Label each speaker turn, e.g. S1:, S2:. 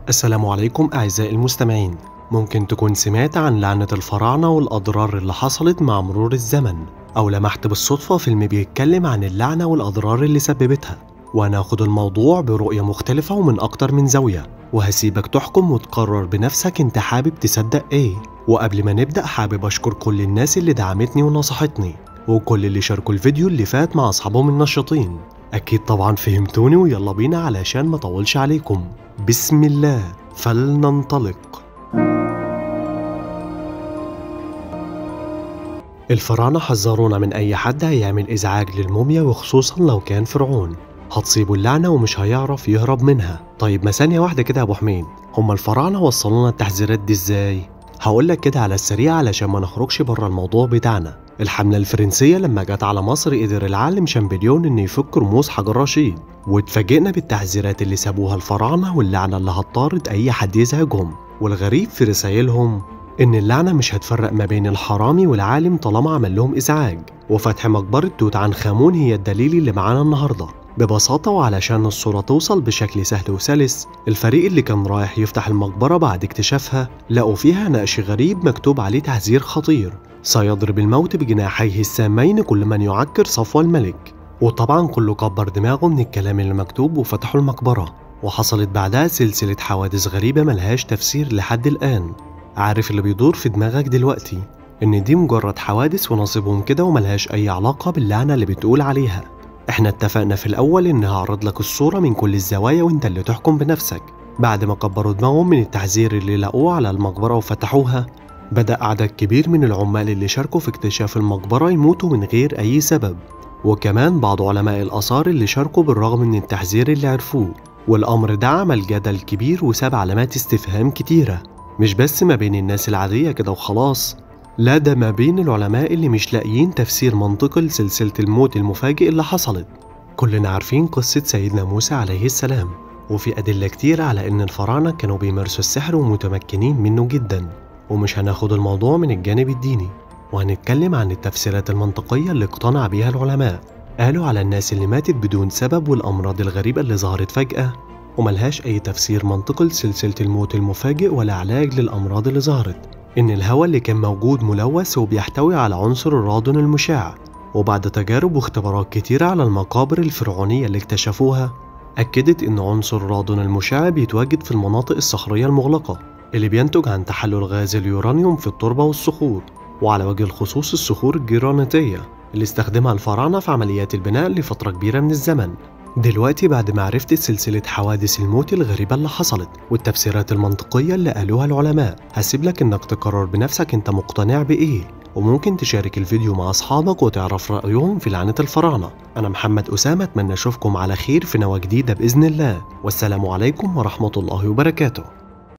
S1: السلام عليكم أعزائي المستمعين ممكن تكون سمعت عن لعنة الفراعنة والأضرار اللي حصلت مع مرور الزمن أو لمحت بالصدفة فيلم بيتكلم عن اللعنة والأضرار اللي سببتها وهناخد الموضوع برؤية مختلفة ومن أكتر من زاوية وهسيبك تحكم وتقرر بنفسك انت حابب تصدق ايه وقبل ما نبدأ حابب أشكر كل الناس اللي دعمتني ونصحتني وكل اللي شاركوا الفيديو اللي فات مع أصحابهم النشاطين أكيد طبعا فهمتوني ويلا بينا علشان ما طولش عليكم بسم الله فلننطلق الفراعنة حذرونا من أي حد هيعمل إزعاج للموميا وخصوصا لو كان فرعون هتصيبه اللعنة ومش هيعرف يهرب منها طيب ما ثانية واحدة كده يا أبو حميد هما الفراعنة وصلونا التحذيرات دي إزاي؟ هقولك كده على السريع علشان ما نخرجش بره الموضوع بتاعنا الحملة الفرنسية لما جت على مصر قدر العالم شامبليون إنه يفك رموز حجر رشيد واتفاجئنا بالتحذيرات اللي سابوها الفراعنة واللعنة اللي هتطارد أي حد يزعجهم والغريب في رسايلهم إن اللعنة مش هتفرق ما بين الحرامي والعالم طالما عمل لهم إزعاج وفتح مقبرة توت عنخ آمون هي الدليل اللي معانا النهاردة ببساطة وعلشان الصورة توصل بشكل سهل وسلس الفريق اللي كان رايح يفتح المقبرة بعد اكتشافها لقوا فيها نقش غريب مكتوب عليه تحذير خطير سيضرب الموت بجناحيه السامين كل من يعكر صفو الملك وطبعا كله كبر دماغه من الكلام اللي مكتوب وفتحوا المقبرة وحصلت بعدها سلسلة حوادث غريبة ملهاش تفسير لحد الآن عارف اللي بيدور في دماغك دلوقتي إن دي مجرد حوادث ونصيبهم كده وملهاش أي علاقة باللعنة اللي بتقول عليها احنا اتفقنا في الأول إن هعرض لك الصورة من كل الزوايا وانت اللي تحكم بنفسك بعد ما كبروا دماغهم من التحذير اللي لقوه على المقبرة وفتحوها بدأ عدد كبير من العمال اللي شاركوا في اكتشاف المقبرة يموتوا من غير أي سبب وكمان بعض علماء الآثار اللي شاركوا بالرغم من التحذير اللي عرفوه والأمر ده عمل جدل كبير وساب علامات استفهام كتيرة مش بس ما بين الناس العادية كده وخلاص لا ده ما بين العلماء اللي مش لاقيين تفسير منطقي لسلسلة الموت المفاجئ اللي حصلت كلنا عارفين قصة سيدنا موسى عليه السلام وفي أدلة كتير على إن الفراعنة كانوا بيمارسوا السحر ومتمكنين منه جدا ومش هناخد الموضوع من الجانب الديني وهنتكلم عن التفسيرات المنطقية اللي اقتنع بيها العلماء قالوا على الناس اللي ماتت بدون سبب والأمراض الغريبة اللي ظهرت فجأة وملهاش أي تفسير منطقي لسلسلة الموت المفاجئ ولا علاج للأمراض اللي ظهرت إن الهواء اللي كان موجود ملوث وبيحتوي على عنصر الرادون المشع وبعد تجارب واختبارات كتيرة على المقابر الفرعونية اللي اكتشفوها أكدت إن عنصر الرادون المشع بيتواجد في المناطق الصخرية المغلقة اللي بينتج عن تحلل غاز اليورانيوم في التربة والصخور وعلى وجه الخصوص الصخور الجرانيتية اللي استخدمها الفراعنة في عمليات البناء لفترة كبيرة من الزمن دلوقتي بعد ما عرفت سلسلة حوادث الموت الغريبة اللي حصلت والتفسيرات المنطقية اللي قالوها العلماء هسيب لك انك تقرر بنفسك انت مقتنع بايه وممكن تشارك الفيديو مع اصحابك وتعرف رأيهم في لعنة الفراعنة انا محمد اسامة اتمنى اشوفكم على خير في نوى جديدة باذن الله والسلام عليكم ورحمة الله وبركاته